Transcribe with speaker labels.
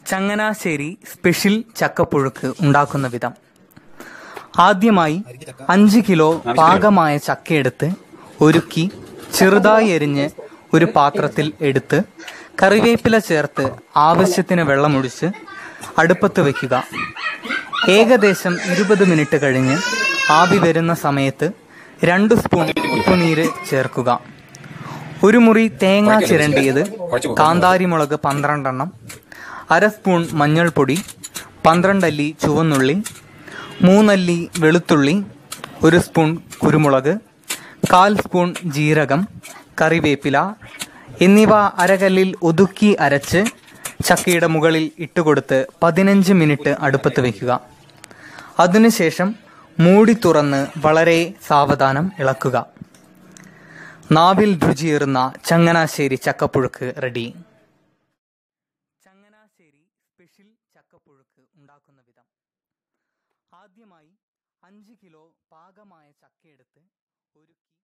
Speaker 1: Changanassery special ചക്കപ്പുഴുക്ക് ഉണ്ടാക്കുന്ന വിധം ആദ്യമായി അഞ്ച് കിലോ പാകമായ ചക്കയെടുത്ത് ഒരുക്കി ചെറുതായി എരിഞ്ഞ് ഒരു പാത്രത്തിൽ എടുത്ത് കറിവേപ്പില ചേർത്ത് ആവശ്യത്തിന് വെള്ളമൊഴിച്ച് അടുപ്പത്ത് വയ്ക്കുക ഏകദേശം ഇരുപത് മിനിറ്റ് കഴിഞ്ഞ് ആവി വരുന്ന സമയത്ത് രണ്ട് സ്പൂൺ ഉപ്പുനീര് ചേർക്കുക ഒരു മുറി തേങ്ങ ചിരണ്ടിയത് കാന്താരിമുളക് പന്ത്രണ്ടെണ്ണം അര സ്പൂൺ മഞ്ഞൾപ്പൊടി പന്ത്രണ്ടല്ലി ചുവന്നുള്ളി മൂന്നല്ലി വെളുത്തുള്ളി ഒരു സ്പൂൺ കുരുമുളക് കാൽ സ്പൂൺ ജീരകം കറിവേപ്പില എന്നിവ അരകല്ലിൽ ഒതുക്കി അരച്ച് ചക്കയുടെ മുകളിൽ ഇട്ടുകൊടുത്ത് പതിനഞ്ച് മിനിറ്റ് അടുപ്പത്ത് വയ്ക്കുക അതിനുശേഷം മൂടി തുറന്ന് വളരെ സാവധാനം ഇളക്കുക നാവിൽ രുചിയേറുന്ന ചങ്ങനാശ്ശേരി ചക്കപ്പുഴുക്ക് റെഡി ചങ്ങനാശ്ശേരി സ്പെഷ്യൽ ചക്കപ്പുഴുക്ക് ഉണ്ടാക്കുന്ന വിധം ആദ്യമായി അഞ്ച് കിലോ പാകമായ ചക്കയെടുത്ത് ഒരുക്കി